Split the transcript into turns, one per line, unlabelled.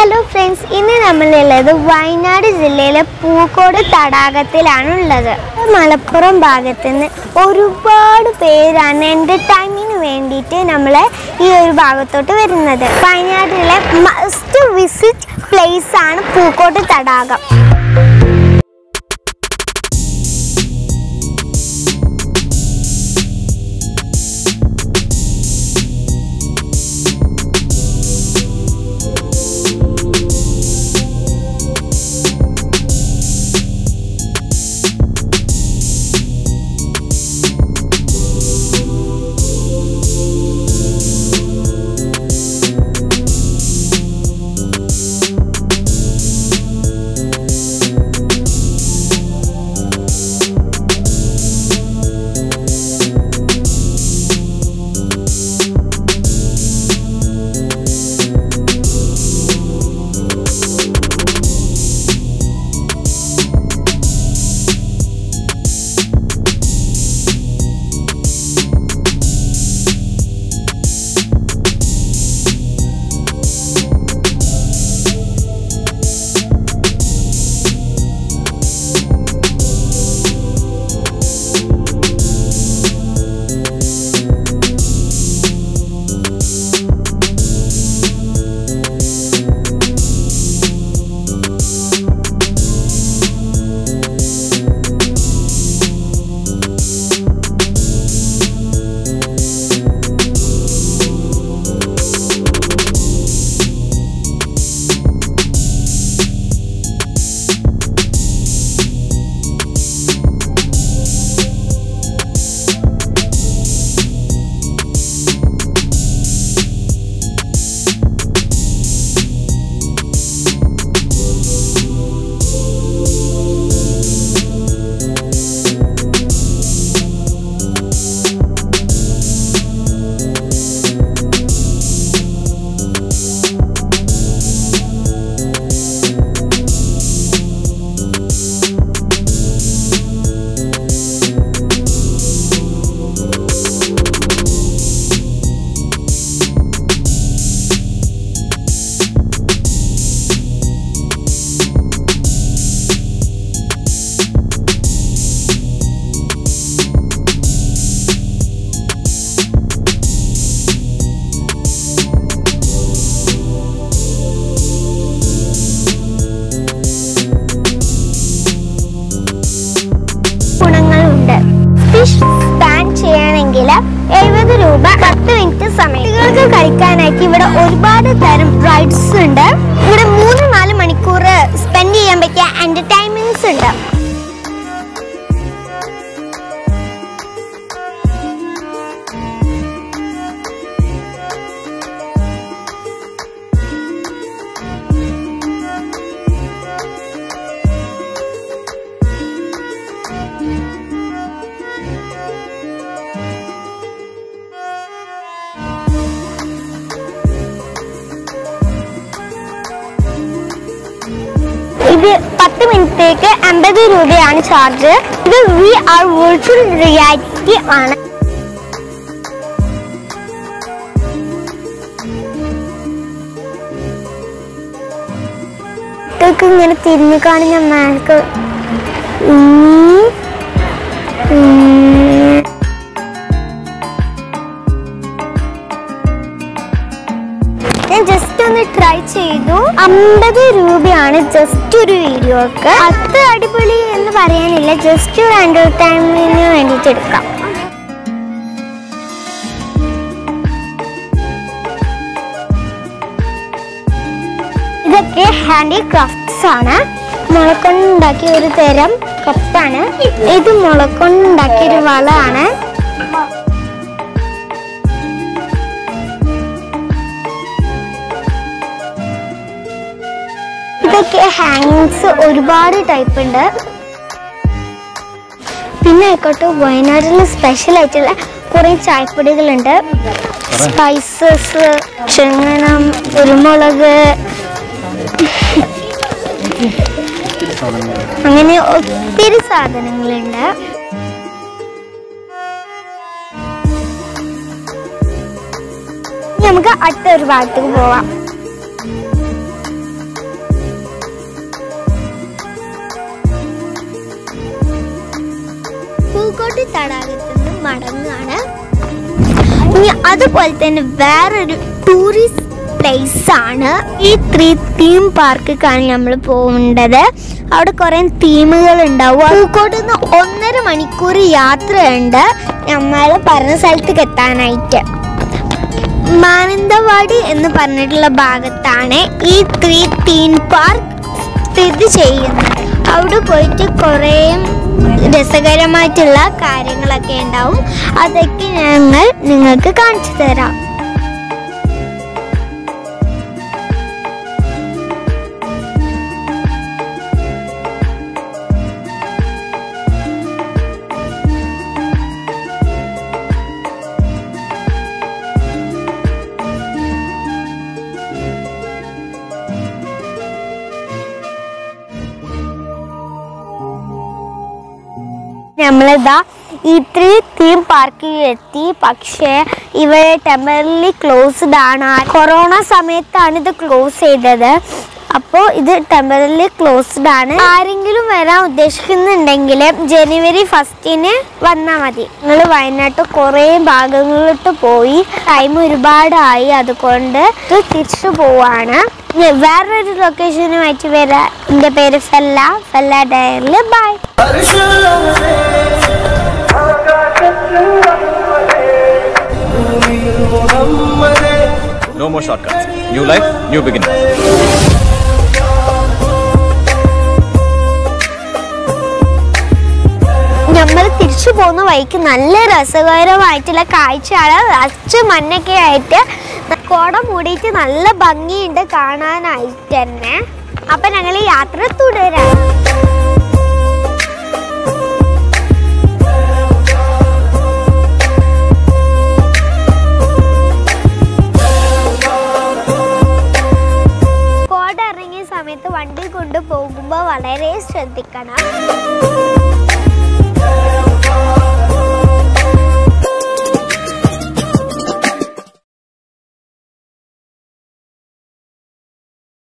Hello friends ഇന്ന് നമ്മളുള്ളത് വയനാട് ജില്ലയിലെ പൂക്കോട് തടാകത്തിലാണ് ഉള്ളത് മലപ്പുറം ഭാഗത്ത് നിന്ന് ഒരുപാട് പേരാണ് എൻ്റർടൈമിന് വേണ്ടിയിട്ട് നമ്മൾ ഈ ഒരു ഭാഗത്തോട്ട് വരുന്നത് വയനാട്ടിലെ മസ്റ്റ് വിസിറ്റ് പ്ലേസ് ആണ് പൂക്കോട് തടാകം ഗുണങ്ങളുണ്ട് ഫിഷ് സ്പാൻ ചെയ്യണമെങ്കിൽ എഴുപത് രൂപ പത്ത് മിനിറ്റ് സമയം കുട്ടികൾക്ക് കളിക്കാനായിട്ട് ഇവിടെ ഒരുപാട് തരം റൈഡ്സ് ഉണ്ട് ഇവിടെ മൂന്ന് നാല് മണിക്കൂർ സ്പെൻഡ് ചെയ്യാൻ പറ്റിയ എന്റർടൈൻമെന്റ്സ് ഉണ്ട് ഇത് പത്ത് മിനിറ്റേക്ക് അമ്പത് രൂപയാണ് ചാർജ് ഇത് വി ആർ വിർച്വൽ റിയാലിറ്റി ആണ് ഇതൊക്കെ ഇങ്ങനെ തിരിഞ്ഞു കാണുന്ന മേൽക്ക് ഉം, ഉം. ഞാൻ ജസ്റ്റ് ഒന്ന് ട്രൈ ചെയ്തു അമ്പത് രൂപയാണ് ജസ്റ്റ് ഒരു വീഡിയോക്ക് അത്ര അടിപൊളി എന്ന് പറയാനില്ല ജസ്റ്റ് ഒരു എന്റർടൈൻമെന്റിന് വേണ്ടിയിട്ട് എടുക്കാം ഇതൊക്കെ ഹാൻഡിക്രാഫ്റ്റ്സ് ആണ് മുളക്കൊണ്ടുണ്ടാക്കിയ ഒരു തരം കപ്പാണ് ഇത് മുളക്കൊണ്ടുണ്ടാക്കിയ ഒരു വളമാണ് ഇതൊക്കെ ഹാങ്ങിങ്സ് ഒരുപാട് ടൈപ്പ് ഉണ്ട് പിന്നെ ആയിക്കോട്ടെ വയനാട്ടിൽ സ്പെഷ്യൽ ആയിട്ടുള്ള കുറേ ചായപ്പൊടികളുണ്ട് സ്പൈസസ് ചെങ്ങണം കുരുമുളക് അങ്ങനെ ഒത്തിരി സാധനങ്ങളുണ്ട് ഇനി നമുക്ക് അടുത്ത ഒരു ഭാഗത്തേക്ക് പോവാം തടാകത്തിൽ നിന്ന് മടങ്ങുകയാണ് ഇനി അതുപോലെ തന്നെ വേറൊരു ടൂറിസ്റ്റ് പ്ലേസ് ആണ് ഈ ത്രീ തീം പാർക്കാണ് നമ്മൾ പോകേണ്ടത് അവിടെ കുറേ തീമുകൾ ഉണ്ടാവും പൂക്കോട്ട് നിന്ന് ഒന്നര മണിക്കൂർ യാത്രയുണ്ട് നമ്മൾ പറഞ്ഞ സ്ഥലത്തേക്ക് എത്താനായിട്ട് മാനന്തവാടി എന്ന് പറഞ്ഞിട്ടുള്ള ഭാഗത്താണ് ഈ ത്രീ തീം പാർക്ക് സ്ഥിതി ചെയ്യുന്നത് അവിടെ പോയിട്ട് കുറേ രസകരമായിട്ടുള്ള കാര്യങ്ങളൊക്കെ ഉണ്ടാവും അതൊക്കെ ഞങ്ങൾ നിങ്ങൾക്ക് കാണിച്ചു തരാം നമ്മളിതാ ഈ ത്രീ തീം പാർക്കിൽ എത്തി പക്ഷേ ഇവിടെ ടെമ്പറലി ക്ലോസ്ഡ് ആണ് കൊറോണ സമയത്താണ് ഇത് ക്ലോസ് ചെയ്തത് അപ്പോൾ ഇത് ടെമ്പറലി ക്ലോസ്ഡ് ആണ് ആരെങ്കിലും വരാൻ ഉദ്ദേശിക്കുന്നുണ്ടെങ്കിൽ ജനുവരി ഫസ്റ്റിന് വന്നാൽ മതി നിങ്ങൾ വയനാട്ട് കുറേ ഭാഗങ്ങളിലോട്ട് പോയി ടൈം ഒരുപാടായി അതുകൊണ്ട് ഇത് തിരിച്ചു പോവാണ് ഇനി വേറൊരു ലൊക്കേഷനുമായിട്ട് വരാം എൻ്റെ പേര് ഫെല്ല ഫെല്ല ഡയറിൽ bye
No more shortcuts. New life, new beginning.
നമ്മൾ തിരിച്ചു പോകുന്ന വഴിക്ക് നല്ല രസകരമായിട്ടുള്ള കാഴ്ചയാണ് അച്ഛ മണ്ണൊക്കെ ആയിട്ട് കോട മൂടിയിട്ട് നല്ല ഭംഗിയുണ്ട് കാണാനായിട്ട് തന്നെ അപ്പൊ ഞങ്ങൾ ഈ യാത്ര തുടരാം കോട ഇറങ്ങിയ സമയത്ത് വണ്ടി കൊണ്ടുപോകുമ്പോൾ വളരെ ശ്രദ്ധിക്കണം